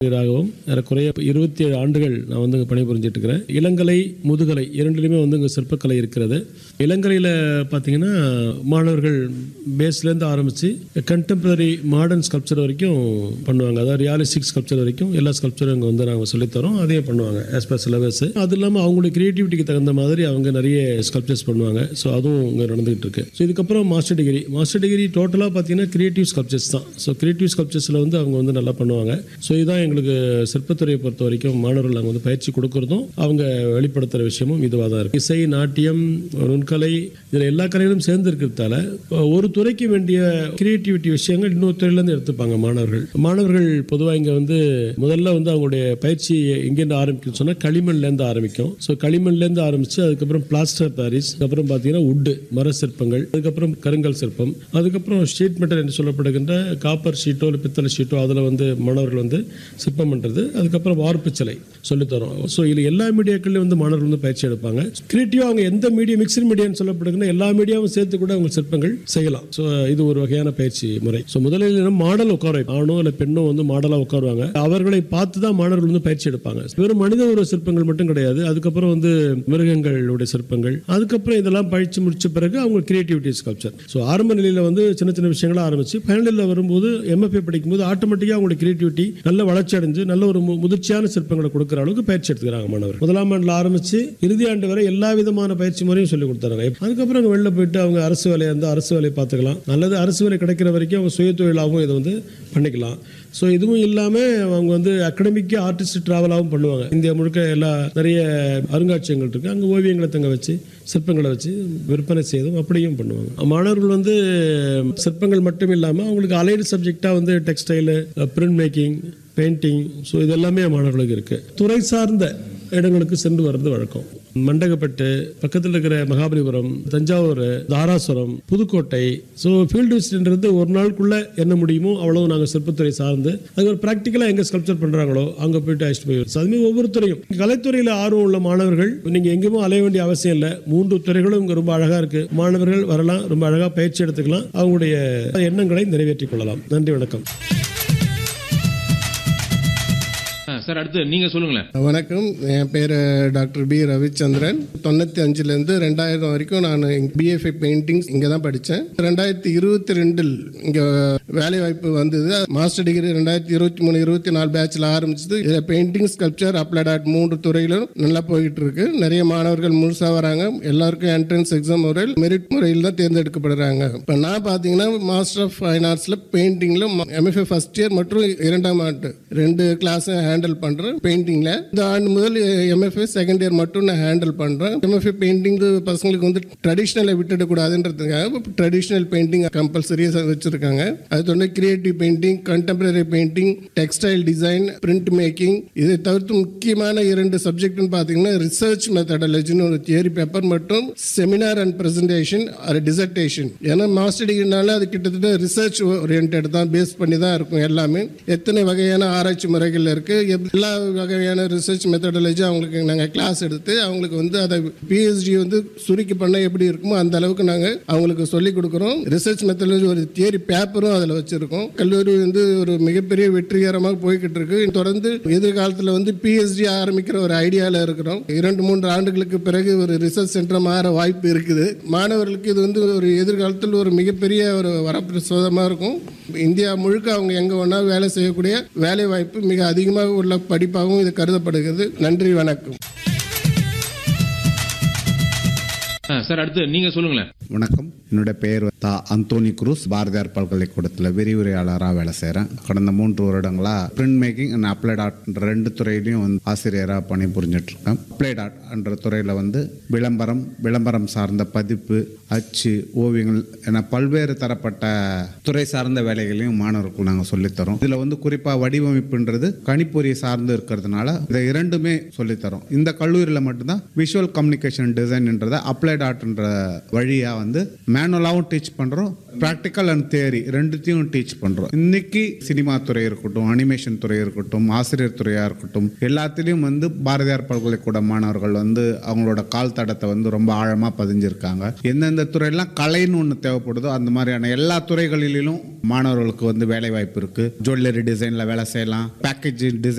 ஆசிரியராகவும் ஏறக்குறைய இருபத்தி ஏழு ஆண்டுகள் நான் வந்து இங்கே பணிபுரிஞ்சிட்டு இருக்கிறேன் இளங்கலை முதுகலை இரண்டுலையுமே வந்து இங்கே சிற்பக்கலை இருக்கிறது இளங்கலையில் பார்த்தீங்கன்னா மாணவர்கள் பேஸ்லேருந்து ஆரம்பித்து கண்டெம்பரரி மாடர்ன் ஸ்கல்ப்சர் வரைக்கும் பண்ணுவாங்க அதாவது ரியாலிஸ்டிக் ஸ்கல்ப்சர் வரைக்கும் எல்லா ஸ்கல்ப்சரும் இங்கே வந்து நாங்கள் சொல்லித்தரோம் அதே பண்ணுவாங்க ஆஸ் பர் சிலபஸ் அது இல்லாமல் அவங்களுடைய கிரியேட்டிவிட்டிக்கு தகுந்த மாதிரி அவங்க நிறைய ஸ்கல்ப்சர்ஸ் பண்ணுவாங்க ஸோ அதுவும் இங்கே நடந்துகிட்டு இருக்கு ஸோ இதுக்கப்புறம் மாஸ்டர் டிகிரி மாஸ்டர் டிகிரி டோட்டலாக பார்த்தீங்கன்னா கிரியேட்டிவ் ஸ்கல்ப்சர்ஸ் தான் ஸோ கிரியேட்டிவ் ஸ்கல்ப்சர்ஸில் வந்து அவங்க வந்து நல்லா பண்ணுவாங்க ஸோ இதுதான் எங்களுக்கு சிற்பத்துறையை பொறுத்த வரைக்கும் மாணவர்கள் அங்கே வந்து பயிற்சி கொடுக்கறதும் அவங்க வெளிப்படுத்துகிற விஷயமும் இதுவாக தான் இருக்குது இசை நாட்டியம் நுண்கலை இதில் எல்லா கலைகளும் சேர்ந்து இருக்கிறதால ஒரு துறைக்கு வேண்டிய கிரியேட்டிவிட்டி விஷயங்கள் இன்னொரு துறையிலேருந்து எடுத்துப்பாங்க மாணவர்கள் மாணவர்கள் பொதுவாக இங்கே வந்து முதல்ல வந்து அவங்களுடைய பயிற்சி எங்கேருந்து ஆரம்பிக்கும் சொன்னால் களிமண்லேருந்து ஆரம்பிக்கும் ஸோ களிமண்லேருந்து ஆரம்பித்து அதுக்கப்புறம் பிளாஸ்டர் பாரிஸ் அதுக்கப்புறம் பார்த்தீங்கன்னா உட்டு மர சிற்பங்கள் அதுக்கப்புறம் கருங்கல் சிற்பம் அதுக்கப்புறம் ஷீட் மெட்டல் என்று சொல்லப்படுகின்ற காப்பர் ஷீட்டோ இல்லை பித்தளை ஷீட்டோ அதில் வந்து மாணவர்கள் வந்து சிற்பம் பண்ணுறது அதுக்கப்புறம் வார்ப்பு சிலை சொல்லித்தரோம் ஸோ இதில் எல்லா மீடியாக்கள்லையும் வந்து மாணவர்கள் வந்து பயிற்சி எடுப்பாங்க கிரியேட்டிவாக அவங்க எந்த மீடியா மிக்சட் மீடியான்னு சொல்லப்படுகிற எல்லா மீடியாவும் சேர்த்து கூட அவங்க சிற்பங்கள் செய்யலாம் ஸோ இது ஒரு வகையான பயிற்சி முறை ஸோ முதலில் என்ன மாடல் உட்கார வைப்போம். ஆணோ இல்லை பெண்ணோ வந்து மாடலாக உட்காருவாங்க அவர்களை பார்த்து தான் மாணவர்கள் வந்து பயிற்சி எடுப்பாங்க வெறும் மனித உருவ சிற்பங்கள் மட்டும் கிடையாது அதுக்கப்புறம் வந்து மிருகங்களுடைய சிற்பங்கள் அதுக்கப்புறம் இதெல்லாம் பயிற்சி முடிச்ச பிறகு அவங்க கிரியேட்டிவிட்டி ஸ்கல்ப்சர் ஸோ ஆரம்ப நிலையில் வந்து சின்ன சின்ன விஷயங்களா ஆரம்பிச்சு ஃபைனலில் வரும்போது எம்எஃப்ஏ படிக்கும்போது ஆட்டோமேட்டிக்காக அவங்களுடைய கிரியேட்டிவிட்டி நல்ல வளர்ச்சி அடைஞ்சு நல்ல ஒரு மு- முதிர்ச்சியான சிற்பங்களை கொடுக்குற அளவுக்கு பயிற்சி எடுத்துக்கிறாங்க மாணவர் முதலாம் ஆண்டில் ஆரம்பிச்சு இறுதி ஆண்டு வரை எல்லா விதமான பயிற்சி முறையும் சொல்லி கொடுத்தாங்க அதுக்கப்புறம் அங்கே வெளில போயிட்டு அவங்க அரசு வேலையாக இருந்தால் அரசு வேலையை பார்த்துக்கலாம் நல்லது அரசு வேலை கிடைக்கிற வரைக்கும் அவங்க சுய தொழிலாகவும் இதை வந்து பண்ணிக்கலாம் ஸோ இதுவும் இல்லாமல் அவங்க வந்து அகடமிக்கு ஆர்டிஸ்ட் ட்ராவலாகவும் பண்ணுவாங்க இந்தியா முழுக்க எல்லா நிறைய அருங்காட்சியகங்கள் இருக்குது அங்கே ஓவியங்களை தங்க வச்சு சிற்பங்களை வச்சு விற்பனை செய்தும் அப்படியும் பண்ணுவாங்க மாணவர்கள் வந்து சிற்பங்கள் மட்டும் இல்லாமல் அவங்களுக்கு அலைடு சப்ஜெக்டாக வந்து textile print making painting so இது எல்லாமே மாணவர்களுக்கு இருக்குது துறை சார்ந்த இடங்களுக்கு சென்று வர்றது வழக்கம் மண்டகப்பட்டு பக்கத்தில் இருக்கிற மகாபலிபுரம் தஞ்சாவூர் தாராசுரம் புதுக்கோட்டை ஸோ ஃபீல்டு விசிட்ன்றது ஒரு நாளுக்குள்ள என்ன முடியுமோ அவ்வளவு நாங்கள் சிற்பத்துறை சார்ந்து அது ஒரு ப்ராக்டிக்கலாக எங்கே ஸ்கல்ப்சர் பண்ணுறாங்களோ அங்கே போயிட்டு அழைச்சிட்டு போய் வச்சு அதுமாதிரி ஒவ்வொரு துறையும் கலைத்துறையில் ஆர்வம் உள்ள மாணவர்கள் நீங்கள் எங்கேயுமே அலைய வேண்டிய அவசியம் இல்லை மூன்று துறைகளும் இங்கே ரொம்ப அழகாக இருக்குது மாணவர்கள் வரலாம் ரொம்ப அழகாக பயிற்சி எடுத்துக்கலாம் அவங்களுடைய எண்ணங்களை நிறைவேற்றிக் கொள்ளலாம் நன்றி வணக்கம் ஆ, சார் அடுத்து நீங்க சொல்லுங்களேன் வணக்கம் என் பேர் டாக்டர் பி ரவிச்சந்திரன் தொண்ணூற்றி அஞ்சுலேருந்து ரெண்டாயிரம் வரைக்கும் நான் பிஎஃப்ஐ பெயிண்டிங்ஸ் இங்கே தான் படித்தேன் ரெண்டாயிரத்தி இருபத்தி ரெண்டில் இங்கே வேலை வாய்ப்பு வந்தது மாஸ்டர் டிகிரி ரெண்டாயிரத்தி இருபத்தி மூணு இருபத்தி நாலு பேட்சில் ஆரம்பிச்சது இதில் பெயிண்டிங் ஸ்கல்ப்சர் அப்ளைட் ஆர்ட் மூன்று துறையிலும் நல்லா போய்கிட்டு இருக்கு நிறைய மாணவர்கள் முழுசாக வராங்க எல்லாருக்கும் என்ட்ரன்ஸ் எக்ஸாம் முறையில் மெரிட் முறையில் தான் தேர்ந்தெடுக்கப்படுறாங்க இப்போ நான் பார்த்தீங்கன்னா மாஸ்டர் ஆஃப் ஃபைன் ஆர்ட்ஸில் பெயிண்டிங்கில் எம்எஃப்ஏ ஃபர்ஸ்ட் இயர் மற்றும் இரண்டாம் ஆண்டு ரெண்டு கிளாஸை ஹேண்டில் பண்ணுறேன் பெயிண்டிங்கில் இந்த ஆண்டு முதல் எம்எஃப்ஏ செகண்ட் இயர் மட்டும் நான் ஹேண்டில் பண்ணுறேன் எம்எஃப்ஏ பெயிண்டிங் பசங்களுக்கு வந்து ட்ரெடிஷ்னலை விட்டுடக்கூடாதுன்றதுக்காக ட்ரெடிஷ்னல் பெயிண்டிங் கம்பல்சரியாக வச்சுருக்காங்க அது தொடர்ந்து creative painting contemporary painting textile design print making இதை தவிர்த்து முக்கியமான இரண்டு சப்ஜெக்ட்னு பார்த்தீங்கன்னா ரிசர்ச் மெத்தடாலஜின்னு ஒரு தியரி பேப்பர் மற்றும் செமினார் அண்ட் பிரசன்டேஷன் அது டிசர்டேஷன் ஏன்னா மாஸ்டர் டிகிரினால அது கிட்டத்தட்ட ரிசர்ச் ஓரியன்ட் தான் பேஸ் பண்ணி தான் இருக்கும் எல்லாமே எத்தனை வகையான ஆராய்ச்சி முறைகள் இருக்கு எல்லா வகையான ரிசர்ச் மெத்தடாலஜி அவங்களுக்கு நாங்கள் கிளாஸ் எடுத்து அவங்களுக்கு வந்து அதை பிஹெச்டி வந்து சுருக்கி பண்ண எப்படி இருக்குமோ அந்த அளவுக்கு நாங்கள் அவங்களுக்கு சொல்லிக் கொடுக்குறோம் ரிசர்ச் மெத்தடாலஜி ஒரு தியரி பேப்பரும் அதில் வச்சிருக்கோம் கல்லூரி வந்து ஒரு மிகப்பெரிய வெற்றிகரமாக போய்கிட்டு இருக்கு தொடர்ந்து எதிர்காலத்தில் வந்து பிஹெச்டி ஆரம்பிக்கிற ஒரு ஐடியாவில் இருக்கிறோம் இரண்டு மூன்று ஆண்டுகளுக்கு பிறகு ஒரு ரிசர்ச் சென்டர் மாற வாய்ப்பு இருக்குது மாணவர்களுக்கு இது வந்து ஒரு எதிர்காலத்தில் ஒரு மிகப்பெரிய ஒரு வரப்பிரசாதமாக இருக்கும் இந்தியா முழுக்க அவங்க எங்கே வேணா வேலை செய்யக்கூடிய வேலை வாய்ப்பு மிக அதிகமாக உள்ள படிப்பாகவும் இது கருதப்படுகிறது நன்றி வணக்கம் ஆ, சார் அடுத்து நீங்க சொல்லுங்களேன் வணக்கம் என்னோட பெயர் தா அந்தோனி குரூஸ் பாரதியார் பல்கலைக்கூடத்தில் விரிவுரையாளராக வேலை செய்கிறேன் கடந்த மூன்று வருடங்களாக print making and applied art ரெண்டு துறையிலையும் வந்து ஆசிரியராக பணி புரிஞ்சிட்டு இருக்கேன் அப்ளைட் ஆர்ட் என்ற துறையில் வந்து விளம்பரம் விளம்பரம் சார்ந்த பதிப்பு அச்சு ஓவியங்கள் என பல்வேறு தரப்பட்ட துறை சார்ந்த வேலைகளையும் மாணவர்களுக்கு நாங்கள் சொல்லித்தரோம் இதில் வந்து குறிப்பாக வடிவமைப்புன்றது கணிப்பொறி சார்ந்து இருக்கிறதுனால இதை இரண்டுமே சொல்லித்தரோம் இந்த கல்லூரியில் மட்டும்தான் விஷுவல் கம்யூனிகேஷன் டிசைன்ன்றதை அப்ளைட் ஆர்ட்ன்ற வழியாக வந்து மேனுவலாகவும் டீச் பண்ணுறோம் ப்ராக்டிக்கல் அண்ட் தியரி ரெண்டுத்தையும் டீச் பண்ணுறோம் இன்னைக்கு சினிமா துறை இருக்கட்டும் அனிமேஷன் துறை இருக்கட்டும் ஆசிரியர் துறையாக இருக்கட்டும் எல்லாத்துலேயும் வந்து பாரதியார் பல்கலைக்கூட மாணவர்கள் வந்து அவங்களோட கால் தடத்தை வந்து ரொம்ப ஆழமாக பதிஞ்சிருக்காங்க எந்தெந்த துறையெல்லாம் கலைன்னு ஒன்று தேவைப்படுதோ அந்த மாதிரியான எல்லா துறைகளிலும் மாணவர்களுக்கு வந்து வேலை வாய்ப்பு இருக்குது ஜுவல்லரி டிசைனில் வேலை செய்யலாம் பேக்கேஜ் டிசைன்